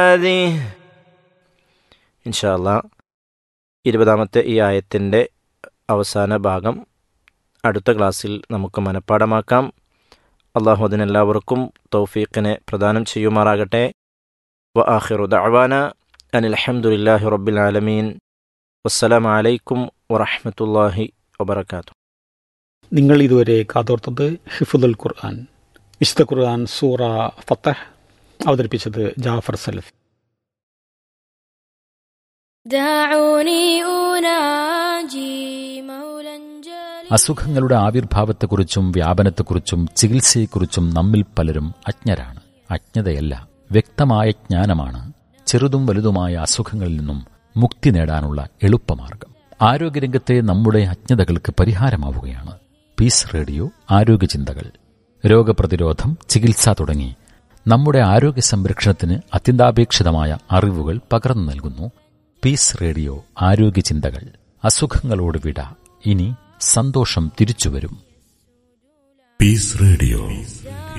هذه ഇൻഷാല്ല ഇരുപതാമത്തെ ഈ ആയത്തിൻ്റെ അവസാന ഭാഗം അടുത്ത ക്ലാസ്സിൽ നമുക്ക് മനഃപ്പാടമാക്കാം അള്ളാഹു അതിനെല്ലാവർക്കും തൗഫീഖിനെ പ്രദാനം ചെയ്യുമാറാകട്ടെ വ ആഖിറു ദഅവാന അനിൽ അൽഹംദുലില്ലാഹി റബ്ബിൽ ആലമീൻ വസ്സലാമു അലൈക്കും വറഹ്മത്തുള്ളാഹി വബറകാതുഹു നിങ്ങൾ ഇതുവരെ കാതോർത്തത് ഹിഫുദുൽ ഖുർആൻ വിശുദ്ധ ഖുർആൻ സൂറ ഫത്തഹ് അവതരിപ്പിച്ചത് ജാഫർ സലഫി دعوني أناجي مولا جليلا അസുഖങ്ങളുടെ ആവിർഭാവത്തെക്കുറിച്ചും വ്യാപനത്തെക്കുറിച്ചും ചികിത്സയെക്കുറിച്ചും നമ്മിൽ പലരും അജ്ഞരാണ് അജ്ഞതയല്ല വ്യക്തമായ ജ്ഞാനമാണ് ചെറുതും വലുതുമായ അസുഖങ്ങളിൽ നിന്നും മുക്തി നേടാനുള്ള എളുപ്പമാർഗം ആരോഗ്യരംഗത്തെ നമ്മുടെ അജ്ഞതകൾക്ക് പരിഹാരമാവുകയാണ് പീസ് റേഡിയോ ആരോഗ്യചിന്തകൾ രോഗപ്രതിരോധം ചികിത്സ തുടങ്ങി നമ്മുടെ ആരോഗ്യ സംരക്ഷണത്തിന് അത്യന്താപേക്ഷിതമായ അറിവുകൾ പകർന്നു നൽകുന്നു പീസ് റേഡിയോ ആരോഗ്യചിന്തകൾ അസുഖങ്ങളോട് വിട ഇനി സന്തോഷം തിരിച്ചുവരും Peace Radio.